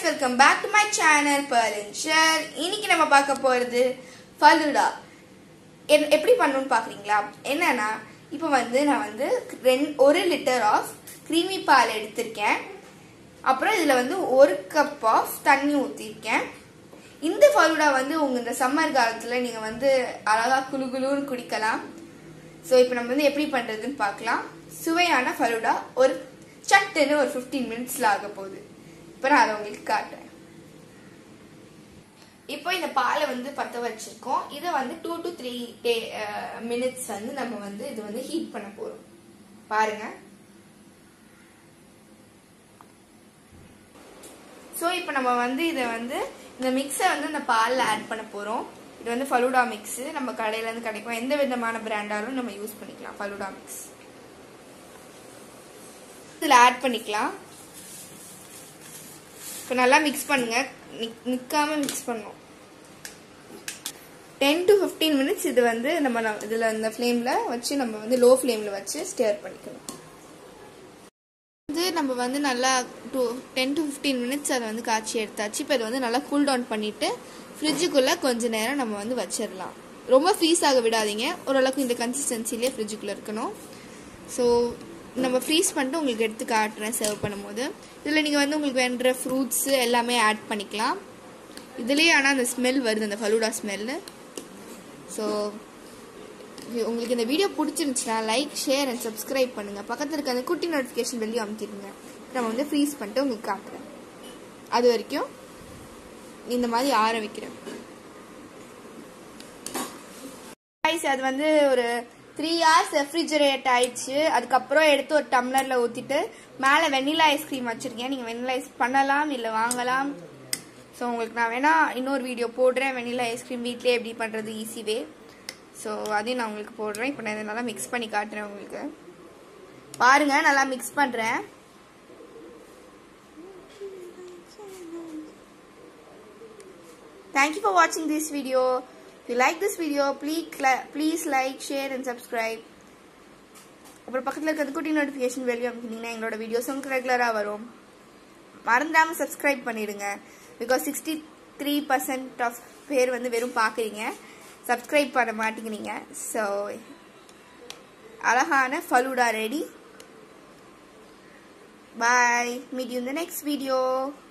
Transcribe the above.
Welcome back to my channel பர்லின்ஷர் இன்னைக்கு நம்ம பார்க்க போறது ஃபலூடா என்- எப்படி பண்ணணும்னு பாக்குறீங்களா என்னன்னா இப்போ வந்து நான் வந்து ரெண்டு ஒரு லிட்டர் ஆஃப் க்ரீமி பால் எடுத்திருக்கேன் அப்புறம் இதுல வந்து ஒரு கப் ஆஃப் தண்ணி ஊற்றிருக்கேன் இந்த ஃபலூடா வந்து உங்க இந்த சம்மர் காலத்துல நீங்க வந்து அழகா குளு குளுன்னு குடிக்கலாம் ஸோ இப்போ நம்ம வந்து எப்படி பண்றதுன்னு பார்க்கலாம் சுவையான ஃபலூடா ஒரு சட்டுன்னு ஒரு 15 மினிட்ஸ்ல ஆக போகுது இப்போ நான் அதை உங்களுக்கு காட்டுறேன் இப்போ இந்த பாலை வந்து பற்ற வச்சிருக்கோம் இதை வந்து டூ டு த்ரீ மினிட்ஸ் வந்து நம்ம வந்து இது வந்து ஹீட் பண்ண போறோம் பாருங்க ஸோ இப்போ நம்ம வந்து இதை வந்து இந்த மிக்ஸை வந்து இந்த பாலில் ஆட் பண்ண போகிறோம் இது வந்து ஃபலூடா மிக்ஸு நம்ம கடையிலேருந்து கிடைக்கும் எந்த விதமான பிராண்டாலும் நம்ம யூஸ் பண்ணிக்கலாம் ஃபலூடா மிக்ஸ் இதில் ஆட் பண்ணிக்கலாம் இப்போ நல்லா மிக்ஸ் பண்ணுங்க நிக் நிற்காம மிக்ஸ் பண்ணும் டென் டு ஃபிஃப்டீன் மினிட்ஸ் இது வந்து நம்ம ந- இதில் இந்த ஃப்ளேமில் வச்சு நம்ம வந்து லோ ஃப்ளேமில் வச்சு ஸ்டேர் பண்ணிக்கணும் வந்து நம்ம வந்து நல்லா two ten to fifteen minutes அதை வந்து காய்ச்சி எடுத்தாச்சு இப்போ இதை வந்து நல்லா கூல் டவுன் பண்ணிட்டு ஃப்ரிட்ஜுக்குள்ளே கொஞ்ச நேரம் நம்ம வந்து வச்சிடலாம் ரொம்ப ஃப்ரீஸ் ஆக விடாதீங்க ஓரளவுக்கு இந்த கன்சிஸ்டன்சிலே ஃப்ரிட்ஜுக்குள்ளே இருக்கணும் ஸோ நம்ம ஃப்ரீஸ் பண்ணிட்டு உங்களுக்கு எடுத்து காட்டுறேன் சர்வ் பண்ணும்போது இதில் நீங்கள் வந்து உங்களுக்கு வேண்டுற ஃப்ரூட்ஸு எல்லாமே ஆட் பண்ணிக்கலாம் இதுலேயே ஆனால் அந்த ஸ்மெல் வருது அந்த ஃபலூடா ஸ்மெல்லு ஸோ உங்களுக்கு இந்த வீடியோ பிடிச்சிருந்துச்சுன்னா லைக் ஷேர் அண்ட் சப்ஸ்கிரைப் பண்ணுங்க பக்கத்தில் இருக்க அந்த குட்டி நோட்டிஃபிகேஷன் வெளியே அமுத்திடுங்க நம்ம வந்து ஃப்ரீஸ் பண்ணிட்டு உங்களுக்கு காட்டுறேன் அது வரைக்கும் இந்த மாதிரி ஆற வைக்கிறேன் Guys, அது வந்து ஒரு த்ரீ ஹவர்ஸ் ரெஃப்ரிஜரேட் ஆயிடுச்சு அதுக்கப்புறம் எடுத்து ஒரு டம்ளர்ல ஊத்திட்டு மேலே வெண்ணிலா ஐஸ்கிரீம் வச்சிருக்கேன் நீங்க வெண்ணிலா ஐஸ் பண்ணலாம் இல்லை வாங்கலாம் ஸோ உங்களுக்கு நான் வேணா இன்னொரு வீடியோ போடுறேன் வெண்ணிலா ஐஸ்கிரீம் வீட்லயே எப்படி பண்றது ஈஸி வே ஸோ அதையும் நான் உங்களுக்கு போடுறேன் இப்போ நான் இதை நல்லா மிக்ஸ் பண்ணி காட்டுறேன் உங்களுக்கு பாருங்க நல்லா மிக்ஸ் பண்றேன் Thank you for watching this video. If you like this video, please please like, share and subscribe. அப்புறம் பக்கத்தில் இருக்கிற குட்டி நோட்டிஃபிகேஷன் வெளியே அமைக்கிட்டீங்கன்னா எங்களோட வீடியோஸ் உங்களுக்கு ரெகுலராக வரும் மறந்துடாமல் சப்ஸ்கிரைப் பண்ணிடுங்க because sixty three percent of பேர் வந்து வெறும் பார்க்குறீங்க சப்ஸ்கிரைப் பண்ண மாட்டேங்கிறீங்க ஸோ அழகான falooda ready bye meet you இந்த நெக்ஸ்ட் வீடியோ